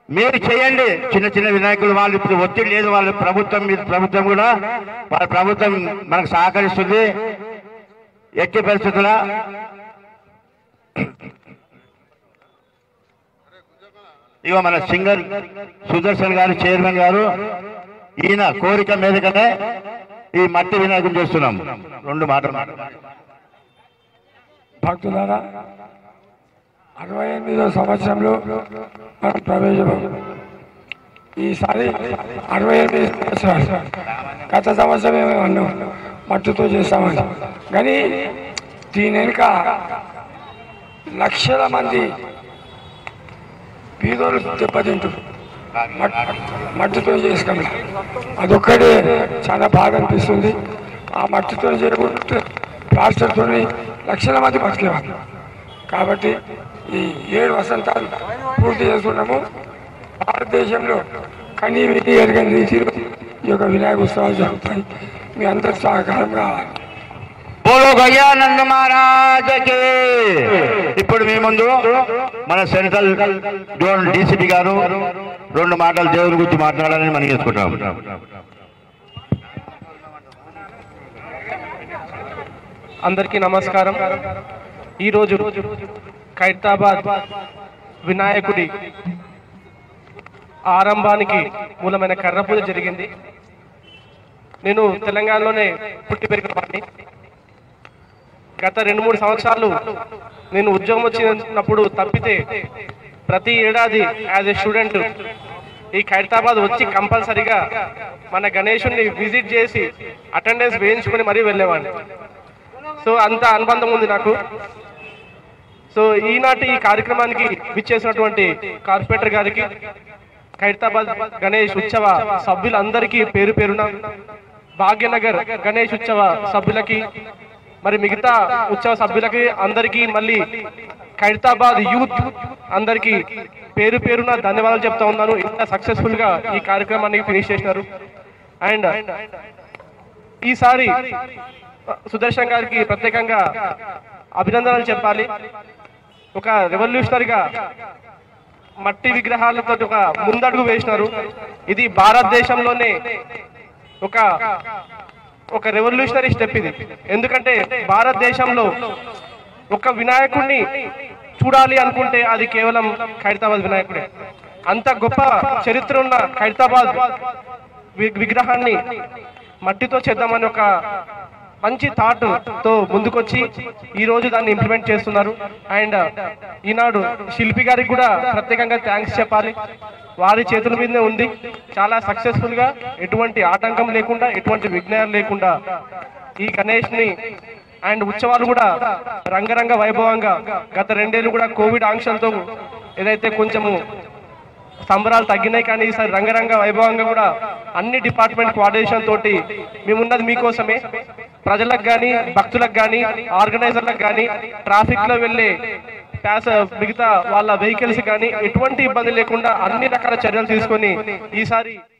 మీరు చేయండి చిన్న చిన్న వినాయకులు వాళ్ళు ఇప్పుడు ఒత్తిడి లేదు వాళ్ళ ప్రభుత్వం మీద ప్రభుత్వం కూడా వాళ్ళ ప్రభుత్వం మనకు సహకరిస్తుంది ఎట్టి పరిస్థితుల ఇగో మన సింగర్ సుదర్శన్ గారు చైర్మన్ గారు ఈయన కోరిక మీదకనే ఈ మట్టి వినాయకుడు చేస్తున్నాం రెండు మాటలు భక్తులారా అరవై ఎనిమిదో సంవత్సరంలో మనం ప్రవేశం ఈసారి అరవై ఎనిమిది సంవత్సరాలు గత సంవత్సరం ఏమో అన్నాం మట్టితో చేస్తామని కానీ దీని వెనుక లక్షల మంది బీదోళ్ళు దెబ్బతింటారు మట్- మట్టితో చేసుకోవాలి అదొక్కటే చాలా బాధ అనిపిస్తుంది ఆ మట్టితో చేయకుంటే ప్లాస్టర్తో లక్షల మంది బతికేవాళ్ళు కాబట్టి ఈ ఏడు వసంతాలు పూర్తి చేసుకున్నాము భారతదేశంలో కనీ విని ఎరగని రీతిలో ఈ యొక్క వినాయక ఉత్సవాలు జరుగుతాయి మీ అందరి సహకారం కావాలి బోలో గయానంద మహారాజకి ఇప్పుడు మీ ముందు మన సెంట్రల్ జోన్ డీసీపీ గారు రెండు మాటలు దేవుని గురించి మాట్లాడాలని మనం చేసుకుంటాం అందరికీ నమస్కారం ఈరోజు ఖైరతాబాద్ వినాయకుడి ఆరంభానికి మూలమైన కర్ర పూజ జరిగింది నేను తెలంగాణలోనే పుట్టి పెరిగిన వాడిని గత రెండు మూడు సంవత్సరాలు నేను ఉద్యోగం వచ్చినప్పుడు తప్పితే ప్రతి ఏడాది యాజ్ ఎ స్టూడెంట్ ఈ ఖైరతాబాద్ వచ్చి కంపల్సరిగా మన గణేషుని విజిట్ చేసి అటెండెన్స్ వేయించుకొని మరీ వెళ్ళేవాడిని సో అంత అనుబంధం ఉంది నాకు సో ఈనాటి ఈ కార్యక్రమానికి విచ్చేసినటువంటి కార్పొరేటర్ గారికి ఖైరతాబాద్ గణేష్ ఉత్సవ సభ్యులందరికీ పేరు పేరున భాగ్యనగర్ గణేష్ ఉత్సవ సభ్యులకి మరి మిగతా ఉత్సవ సభ్యులకి అందరికీ మళ్ళీ ఖైరతాబాద్ యూత్ అందరికీ పేరు పేరున ధన్యవాదాలు చెప్తా ఉన్నాను ఇంత సక్సెస్ఫుల్ గా ఈ కార్యక్రమాన్ని ఫినిష్ చేసినారు అండ్ ఈసారి సుదర్శన్ గారికి ప్రత్యేకంగా అభినందనలు చెప్పాలి ఒక రెవల్యూషనరీగా మట్టి విగ్రహాలతో ఒక ముందడుగు వేసినారు ఇది భారతదేశంలోనే ఒక ఒక రెవల్యూషనరీ స్టెప్ ఇది ఎందుకంటే భారతదేశంలో ఒక వినాయకుడిని చూడాలి అనుకుంటే అది కేవలం ఖైరతాబాద్ వినాయకుడే అంత గొప్ప చరిత్ర ఉన్న ఖైరతాబాద్ వి- విగ్రహాన్ని మట్టితో చేద్దామని ఒక మంచి థాట్ తో ముందుకొచ్చి ఈ రోజు దాన్ని ఇంప్లిమెంట్ చేస్తున్నారు అండ్ ఈనాడు శిల్పి గారికి కూడా ప్రత్యేకంగా థ్యాంక్స్ చెప్పాలి వారి చేతుల మీదనే ఉంది చాలా సక్సెస్ఫుల్ గా ఎటువంటి ఆటంకం లేకుండా ఎటువంటి విఘ్నాలు లేకుండా ఈ గణేష్ ని అండ్ ఉత్సవాలు కూడా రంగరంగ వైభవంగా గత రెండేళ్లు కూడా కోవిడ్ ఆంక్షలతో ఏదైతే కొంచెము సంబరాలు తగ్గినాయి కానీ ఈసారి రంగరంగ వైభవంగా కూడా అన్ని డిపార్ట్మెంట్ కోఆర్డినేషన్ తోటి మేమున్నది మీకోసమే ప్రజలకు కానీ భక్తులకు కానీ ఆర్గనైజర్లకు కానీ ట్రాఫిక్ లో వెళ్ళే ప్యాస మిగతా వాళ్ళ వెహికల్స్ కానీ ఎటువంటి ఇబ్బంది లేకుండా అన్ని రకాల చర్యలు తీసుకొని ఈసారి